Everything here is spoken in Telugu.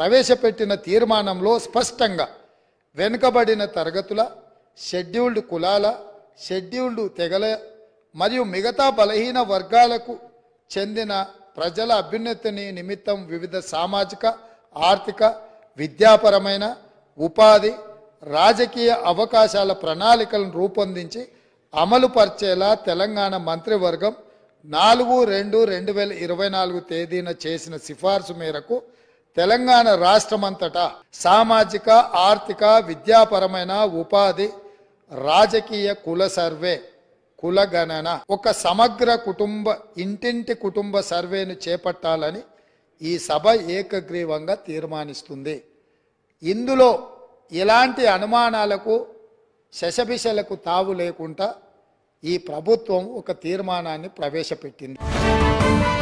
ప్రవేశపెట్టిన తీర్మానంలో స్పష్టంగా వెనుకబడిన తరగతుల షెడ్యూల్డ్ కులాల షెడ్యూల్డ్ తెగల మరియు మిగతా బలహీన వర్గాలకు చెందిన ప్రజల అభ్యున్నతిని నిమిత్తం వివిధ సామాజిక ఆర్థిక విద్యాపరమైన ఉపాధి రాజకీయ అవకాశాల ప్రణాళికలను రూపొందించి అమలు పరిచేలా తెలంగాణ మంత్రివర్గం నాలుగు రెండు రెండు వేల ఇరవై నాలుగు తేదీన చేసిన సిఫార్సు మేరకు తెలంగాణ రాష్ట్రమంతటా సామాజిక ఆర్థిక విద్యాపరమైన ఉపాధి రాజకీయ కుల సర్వే కుల గణన ఒక సమగ్ర కుటుంబ ఇంటింటి కుటుంబ సర్వేను చేపట్టాలని ఈ సభ ఏకగ్రీవంగా తీర్మానిస్తుంది ఇందులో ఎలాంటి అనుమానాలకు శశభిషలకు తావు లేకుండా ఈ ప్రభుత్వం ఒక తీర్మానాన్ని ప్రవేశపెట్టింది